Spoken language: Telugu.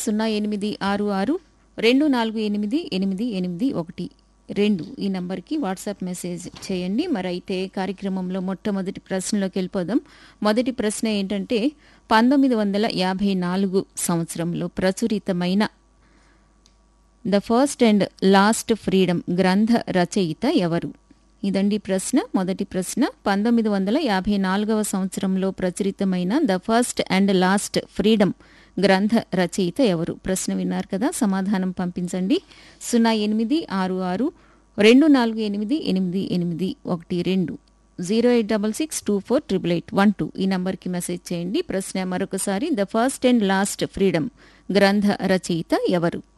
సున్నా ఎనిమిది ఆరు ఆరు రెండు నాలుగు ఎనిమిది ఎనిమిది ఎనిమిది ఒకటి రెండు ఈ నంబర్కి వాట్సాప్ మెసేజ్ చేయండి మరి అయితే కార్యక్రమంలో మొట్టమొదటి ప్రశ్నలోకి వెళ్ళిపోదాం మొదటి ప్రశ్న ఏంటంటే పంతొమ్మిది వందల యాభై నాలుగు సంవత్సరంలో ప్రచురితమైన the first and last freedom గ్రంథ రచయిత ఎవరు ఇదండి ప్రశ్న మొదటి ప్రశ్న పంతొమ్మిది వందల యాభై నాలుగవ సంవత్సరంలో ప్రచురితమైన the first and last freedom గ్రంథ రచయిత ఎవరు ప్రశ్న విన్నారు కదా సమాధానం పంపించండి సున్నా ఎనిమిది ఆరు ఆరు రెండు నాలుగు ఎనిమిది ఎనిమిది ఎనిమిది ఒకటి రెండు zero eight double six two four triple eight one two ఈ నంబర్కి మెసేజ్ చేయండి ప్రశ్న మరొకసారి the first and last freedom గ్రంథ రచయిత ఎవరు